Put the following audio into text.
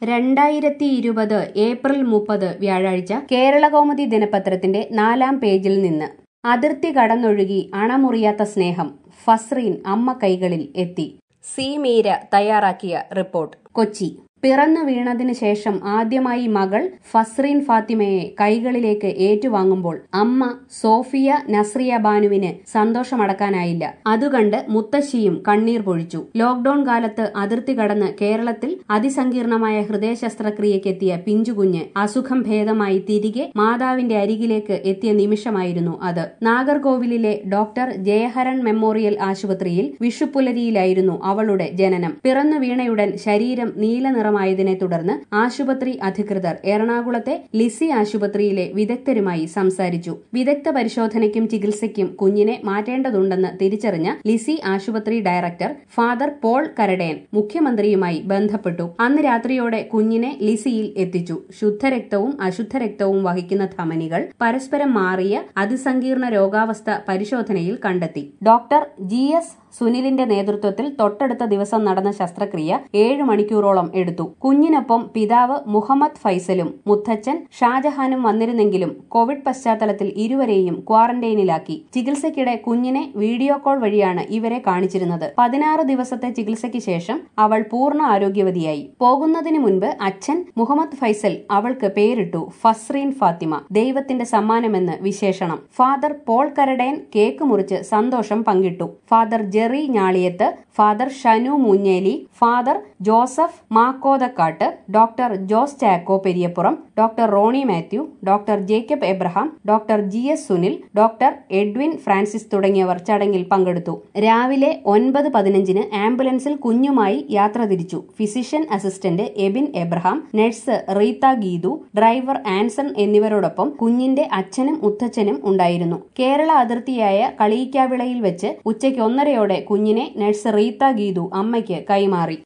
രണ്ടായിരത്തി ഇരുപത് ഏപ്രിൽ മുപ്പത് വ്യാഴാഴ്ച കേരളകൗമുദി ദിനപത്രത്തിന്റെ നാലാം പേജിൽ നിന്ന് അതിർത്തി കടന്നൊഴുകി അണമുറിയാത്ത സ്നേഹം ഫസ്രീൻ അമ്മ കൈകളിൽ എത്തി സി മീര തയ്യാറാക്കിയ റിപ്പോർട്ട് കൊച്ചി പിറന്നു വീണതിന് ശേഷം ആദ്യമായി മകൾ ഫസ്രീൻ ഫാത്തിമയെ കൈകളിലേക്ക് ഏറ്റുവാങ്ങുമ്പോൾ അമ്മ സോഫിയ നസ്രിയ ബാനുവിന് സന്തോഷമടക്കാനായില്ല അതുകണ്ട് മുത്തശ്ശിയും കണ്ണീർ പൊഴിച്ചു ലോക്ഡൌൺ കാലത്ത് അതിർത്തി കടന്ന് കേരളത്തിൽ അതിസങ്കീർണമായ ഹൃദയ ശസ്ത്രക്രിയക്കെത്തിയ പിഞ്ചുകുഞ്ഞ് അസുഖം ഭേദമായി തിരികെ മാതാവിന്റെ അരികിലേക്ക് എത്തിയ നിമിഷമായിരുന്നു അത് നാഗർകോവിലിലെ ഡോക്ടർ ജയഹരൺ മെമ്മോറിയൽ ആശുപത്രിയിൽ വിഷുപ്പുലരിയിലായിരുന്നു അവളുടെ ജനനം പിറന്നു വീണയുടൻ ശരീരം നീല നിറമായതിനെ തുടർന്ന് ആശുപത്രി അധികൃതർ എറണാകുളത്തെ ലിസി ആശുപത്രിയിലെ വിദഗ്ധരുമായി സംസാരിച്ചു വിദഗ്ധ പരിശോധനയ്ക്കും ചികിത്സയ്ക്കും കുഞ്ഞിനെ മാറ്റേണ്ടതുണ്ടെന്ന് തിരിച്ചറിഞ്ഞ ലിസി ആശുപത്രി ഡയറക്ടർ ഫാദർ പോൾ കരടേൻ മുഖ്യമന്ത്രിയുമായി ബന്ധപ്പെട്ടു അന്ന് രാത്രിയോടെ കുഞ്ഞിനെ ലിസിയിൽ എത്തിച്ചു ശുദ്ധരക്തവും അശുദ്ധരക്തവും വഹിക്കുന്ന ധമനികൾ പരസ്പരം മാറിയ അതിസങ്കീർണ രോഗാവസ്ഥ പരിശോധനയിൽ കണ്ടെത്തി ഡോക്ടർ ജി എസ് സുനിലിന്റെ നേതൃത്വത്തിൽ തൊട്ടടുത്ത ദിവസം നടന്ന ശസ്ത്രക്രിയ ഏഴ് മണിക്കൂറോളം എടുത്തു കുഞ്ഞിനൊപ്പം പിതാവ് മുഹമ്മദ് ഫൈസലും മുത്തച്ഛൻ ഷാജഹാനും വന്നിരുന്നെങ്കിലും കോവിഡ് പശ്ചാത്തലത്തിൽ ഇരുവരെയും ക്വാറന്റൈനിലാക്കി ചികിത്സയ്ക്കിടെ കുഞ്ഞിനെ വീഡിയോ കോൾ വഴിയാണ് ഇവരെ കാണിച്ചിരുന്നത് പതിനാറ് ദിവസത്തെ ചികിത്സയ്ക്ക് ശേഷം അവൾ പൂർണ്ണ ആരോഗ്യവതിയായി പോകുന്നതിന് മുൻപ് അച്ഛൻ മുഹമ്മദ് ഫൈസൽ അവൾക്ക് പേരിട്ടു ഫസ്രീൻ ഫാത്തിമ ദൈവത്തിന്റെ സമ്മാനമെന്ന് വിശേഷണം ഫാദർ പോൾ കരടയൻ കേക്ക് മുറിച്ച് സന്തോഷം പങ്കിട്ടു father Jerry Njaliyath father Shanu Munjeli father Joseph Makkothakkattu doctor Jose Chacko Periyappuram doctor Ronnie Mathew doctor Jacob Abraham doctor G S Sunil doctor Edwin Francis തുടങ്ങിയവർ ചടങ്ങിൽ പങ്കെടുത്തു രാവിലെ ഒൻപത് പതിനഞ്ചിന് ആംബുലൻസിൽ കുഞ്ഞുമായി യാത്ര തിരിച്ചു physician assistant Ebin Abraham nurse Reetha Geethu driver Anson എന്നിവരോടൊപ്പം കുഞ്ഞിന്റെ അച്ഛനും മുത്തച്ഛനും ഉണ്ടായിരുന്നു കേരള അതിർത്തിയായ കളിയിക്കാവിളയിൽ വെച്ച് ഉച്ചയ്ക്ക് ഒന്നരയോടെ കുഞ്ഞിനെ നഴ്സ് റീത്ത ഗീതു അമ്മയ്ക്ക് കൈമാറി